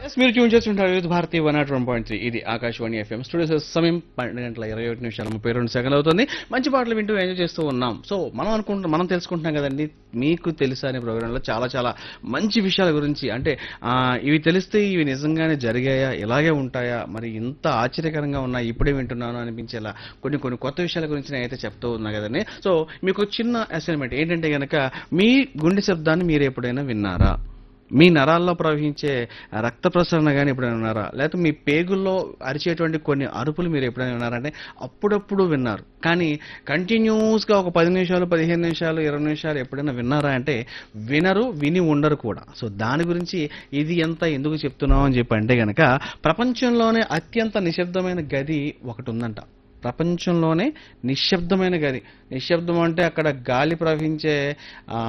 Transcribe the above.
yes మీరు tune చేస్తుంటారు youth Bharati one naught one point three ఇది ఆకాశవాణి ఎఫ్ఎం స్టూడియోస్ సమయం పన్నెండు గంటల ఇరవై ఒకటి నిమిషాలు ముప్పై రెండు సెకండ్ అవుతుంది మంచి పాటలు వింటూ ఎంజాయ్ చేస్తూ ఉన్నాం సో మనం అనుకుంటున్నాం మనం తెలుసుకుంటున్నాం కదండి మీకు తెలుసా అనే ప్రోగ్రాంలో చాలా చాలా మంచి విషయాల గురించి అంటే ఆ, ఇవి తెలిస్తే ఇవి నిజంగానే జరిగాయా ఇలాగే ఉంటాయా మరి ఇంత ఆశ్చర్యకరంగా ఉన్నాయి ఇప్పుడే వింటున్నాను అనిపించేలా కొన్ని కొన్ని కొత్త విషయాల గురించి నేనైతే చెప్తూ ఉన్నా కదండి సో మీకు ఒక చిన్న అసైన్మెంట్ ఏంటంటే గనక మీ గుండె శబ్దాన్ని మీరు ఎప్పుడైనా విన్నారా మీ నరాల్లో ప్రవహించే రక్త ప్రసరణ కానీ ఎప్పుడైనా విన్నారా లేకపోతే మీ పేగుల్లో అరిచేటువంటి కొన్ని అరుపులు మీరు ఎప్పుడైనా విన్నారంటే అప్పుడప్పుడు విన్నారు కానీ కంటిన్యూస్గా ఒక పది నిమిషాలు పదిహేను నిమిషాలు ఇరవై నిమిషాలు ఎప్పుడైనా విన్నారా అంటే వినరు విని ఉండరు కూడా సో దాని గురించి ఇది ఎంత ఎందుకు చెప్తున్నాం అని చెప్పి అంటే గనక ప్రపంచంలోనే అత్యంత నిశ్శబ్దమైన గది ఒకటి ఉందంట ప్రపంచంలోనే నిశ్శబ్దమైన గది నిశ్శబ్దం అంటే అక్కడ గాలి ప్రవహించే ఆ,